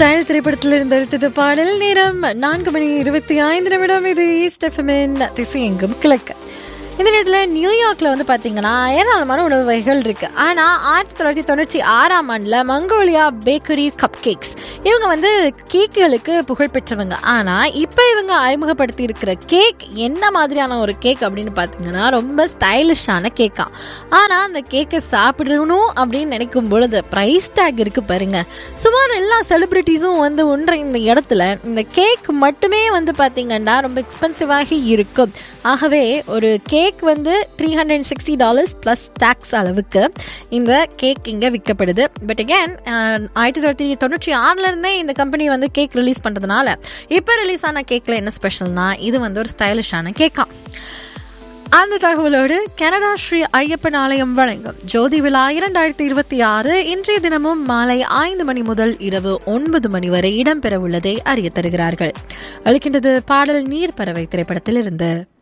style திரைப்படத்தில் இருந்து எடுத்தது பாடல் நேரம் நான்கு மணி இருபத்தி ஐந்து நிமிடம் இது ஈஸ்ட் எஃப்எம்இன் திசையெங்கும் கிழக்கு இந்த நேரத்தில் நியூயார்க்கில் வந்து பார்த்தீங்கன்னா ஏராளமான உணவு வகைகள் இருக்கு ஆனால் ஆயிரத்தி தொள்ளாயிரத்தி தொண்ணூற்றி ஆறாம் ஆண்டில் மங்கோலியா பேக்கரி கப் கேக்ஸ் இவங்க வந்து கேக்குகளுக்கு புகழ் பெற்றவங்க ஆனால் இப்போ இவங்க அறிமுகப்படுத்தி இருக்கிற கேக் என்ன மாதிரியான ஒரு கேக் அப்படின்னு பார்த்தீங்கன்னா ரொம்ப ஸ்டைலிஷான கேக்கா ஆனால் அந்த கேக்கை சாப்பிடணும் அப்படின்னு நினைக்கும் பொழுது ப்ரைஸ் டேக் இருக்கு பாருங்க சுமார் எல்லா செலிபிரிட்டிஸும் வந்து ஒன்ற இந்த இடத்துல இந்த கேக் மட்டுமே வந்து பார்த்தீங்கன்னா ரொம்ப எக்ஸ்பென்சிவாக இருக்கும் ஆகவே ஒரு கேக் வந்து three hundred sixty dollars plus tax அளவுக்கு இந்த கேக் இங்கே விற்கப்படுது பட் அகேன் ஆயிரத்தி தொள்ளாயிரத்தி தொண்ணூற்றி ஆறுலேருந்தே இந்த கம்பெனி வந்து கேக் ரிலீஸ் பண்ணுறதுனால இப்போ ரிலீஸ் ஆன கேக்கில் என்ன ஸ்பெஷல்னா இது வந்து ஒரு ஸ்டைலிஷான கேக்கா அந்த தகவலோடு கனடா ஸ்ரீ ஐயப்பன் ஆலயம் வழங்கும் ஜோதி விழா இரண்டாயிரத்தி இருபத்தி ஆறு இன்றைய தினமும் மாலை ஐந்து மணி முதல் இரவு ஒன்பது மணி வரை இடம்பெற உள்ளதை அறிய தருகிறார்கள் அளிக்கின்றது பாடல் நீர் பறவை திரைப்படத்தில் இருந்து